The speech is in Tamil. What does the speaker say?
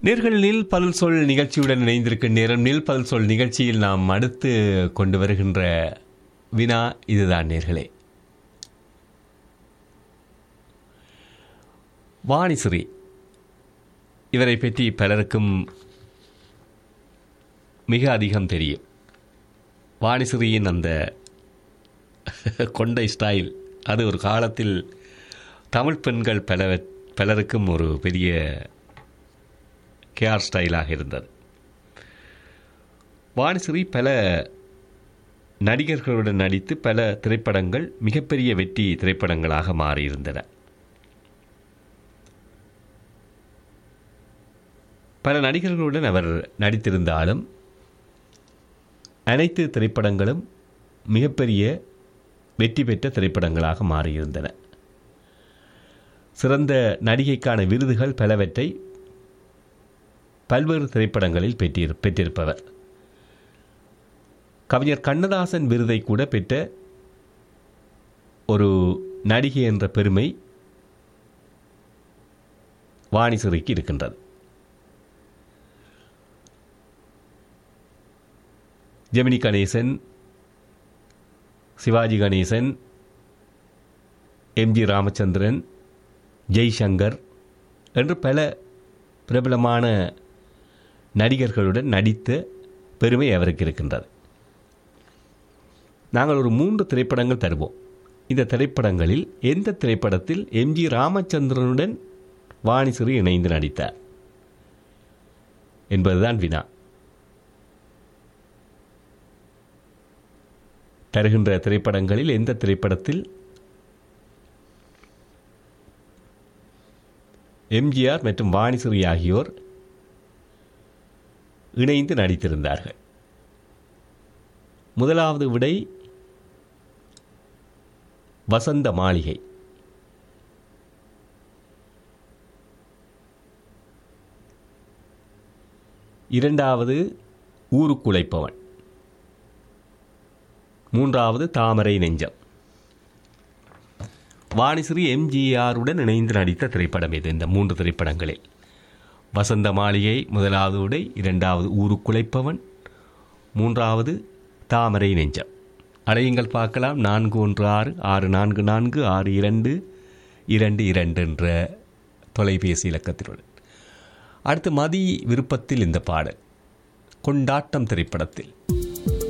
நேர்கள் நில் பல் சொல் நிகழ்ச்சியுடன் இணைந்திருக்கும் நேரம் நில் பல் சொல் நிகழ்ச்சியில் நாம் அடுத்து கொண்டு வருகின்ற வினா இதுதான் நேர்களே வாணிசிறி இவரை பற்றி பலருக்கும் மிக அதிகம் தெரியும் வாணிசிறியின் அந்த கொண்டை ஸ்டைல் அது ஒரு காலத்தில் தமிழ் பெண்கள் பல பலருக்கும் ஒரு பெரிய கேஆர் ஸ்டைலாக இருந்தது வாணிசிறி பல நடிகர்களுடன் நடித்து பல திரைப்படங்கள் மிகப்பெரிய வெற்றி திரைப்படங்களாக மாறியிருந்தன பல நடிகர்களுடன் அவர் நடித்திருந்தாலும் அனைத்து திரைப்படங்களும் மிகப்பெரிய வெற்றி பெற்ற திரைப்படங்களாக மாறியிருந்தன சிறந்த நடிகைக்கான விருதுகள் பலவற்றை பல்வேறு திரைப்படங்களில் பெற்றிரு பெற்றிருப்பவர் கவிஞர் கண்ணதாசன் விருதை கூட பெற்ற ஒரு நடிகை என்ற பெருமை வாணிசிறிக்கு இருக்கின்றது ஜெமினி கணேசன் சிவாஜி கணேசன் எம்ஜி ராமச்சந்திரன் ஜெய்சங்கர் என்று பல பிரபலமான நடிகர்களுடன் நடித்த பெருமை அவருக்கு இருக்கின்றது நாங்கள் ஒரு மூன்று திரைப்படங்கள் தருவோம் இந்த திரைப்படங்களில் எந்த திரைப்படத்தில் எம்ஜி ராமச்சந்திரனுடன் வாணிசிறி இணைந்து நடித்தார் என்பதுதான் வினா தருகின்ற திரைப்படங்களில் எந்த திரைப்படத்தில் எம்ஜிஆர் மற்றும் வாணிசிறி ஆகியோர் இணைந்து நடித்திருந்தார்கள் முதலாவது விடை வசந்த மாளிகை இரண்டாவது ஊருக்குழைப்பவன் மூன்றாவது தாமரை நெஞ்சம் வாணிசிறி எம்ஜிஆருடன் இணைந்து நடித்த திரைப்படம் இது இந்த மூன்று திரைப்படங்களில் வசந்த மாளிகை முதலாவது உடை இரண்டாவது ஊருக்குழைப்பவன் மூன்றாவது தாமரை நெஞ்சம் அடையுங்கள் பார்க்கலாம் நான்கு ஒன்று ஆறு ஆறு நான்கு நான்கு ஆறு இரண்டு இரண்டு இரண்டு என்ற தொலைபேசி இலக்கத்தினுடன் அடுத்து மதி விருப்பத்தில் இந்த பாடல் கொண்டாட்டம் திரைப்படத்தில்